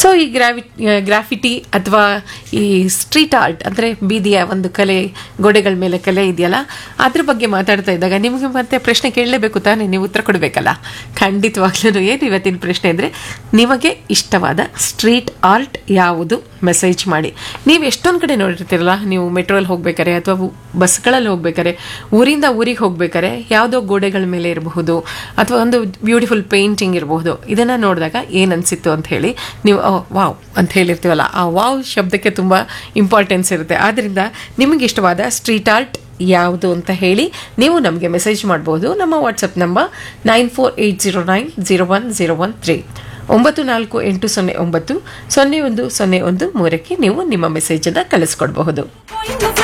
so ಈ ಗ್ರಾವಿ graffiti ಅಥವಾ ಈ ಸ್ಟ್ರೀಟ್ ಆರ್ಟ್ ಅಂದರೆ ಬೀದಿಯ ಒಂದು ಕಲೆ ಗೋಡೆಗಳ ಮೇಲೆ ಕಲೆ ಇದೆಯಲ್ಲ ಅದ್ರ ಬಗ್ಗೆ ಮಾತಾಡ್ತಾ ಇದ್ದಾಗ ನಿಮಗೆ ಮತ್ತೆ ಪ್ರಶ್ನೆ ಕೇಳಲೇಬೇಕು ತಾನೇ ನೀವು ಉತ್ತರ ಕೊಡಬೇಕಲ್ಲ ಖಂಡಿತವಾಗ್ಲೂ ಏನು ಇವತ್ತಿನ ಪ್ರಶ್ನೆ ಅಂದರೆ ನಿಮಗೆ ಇಷ್ಟವಾದ ಸ್ಟ್ರೀಟ್ ಆರ್ಟ್ ಯಾವುದು ಮೆಸೇಜ್ ಮಾಡಿ ನೀವು ಎಷ್ಟೊಂದು ಕಡೆ ನೋಡಿರ್ತೀರಲ್ಲ ನೀವು ಮೆಟ್ರೋಲ್ಲಿ ಹೋಗ್ಬೇಕಾರೆ ಅಥವಾ ಬಸ್ಗಳಲ್ಲಿ ಹೋಗ್ಬೇಕಾರೆ ಊರಿಂದ ಊರಿಗೆ ಹೋಗ್ಬೇಕಾರೆ ಯಾವುದೋ ಗೋಡೆಗಳ ಮೇಲೆ ಇರಬಹುದು ಅಥವಾ ಒಂದು ಬ್ಯೂಟಿಫುಲ್ ಪೇಂಟಿಂಗ್ ಇರಬಹುದು ಇದನ್ನ ನೋಡಿದಾಗ ಏನು ಅನಿಸಿತ್ತು ಅಂತ ಹೇಳಿ ನೀವು "ಓ, ವಾವ್ ಅಂತ ಹೇಳಿರ್ತೀವಲ್ಲ ಆ ವಾವ್ ಶಬ್ದಕ್ಕೆ ತುಂಬ ಇಂಪಾರ್ಟೆನ್ಸ್ ಇರುತ್ತೆ ಆದ್ದರಿಂದ ನಿಮಗೆ ಇಷ್ಟವಾದ ಸ್ಟ್ರೀಟ್ ಆರ್ಟ್ ಯಾವುದು ಅಂತ ಹೇಳಿ ನೀವು ನಮಗೆ ಮೆಸೇಜ್ ಮಾಡ್ಬೋದು ನಮ್ಮ WhatsApp number nine four eight zero nine zero one zero one three ಒಂಬತ್ತು ನಾಲ್ಕು ಎಂಟು ಸೊನ್ನೆ ಒಂಬತ್ತು ಸೊನ್ನೆ ಒಂದು ಸೊನ್ನೆ ಒಂದು ಮೂರಕ್ಕೆ ನೀವು ನಿಮ್ಮ ಮೆಸೇಜನ್ನು ಕಳಿಸ್ಕೊಡ್ಬಹುದು Going to fly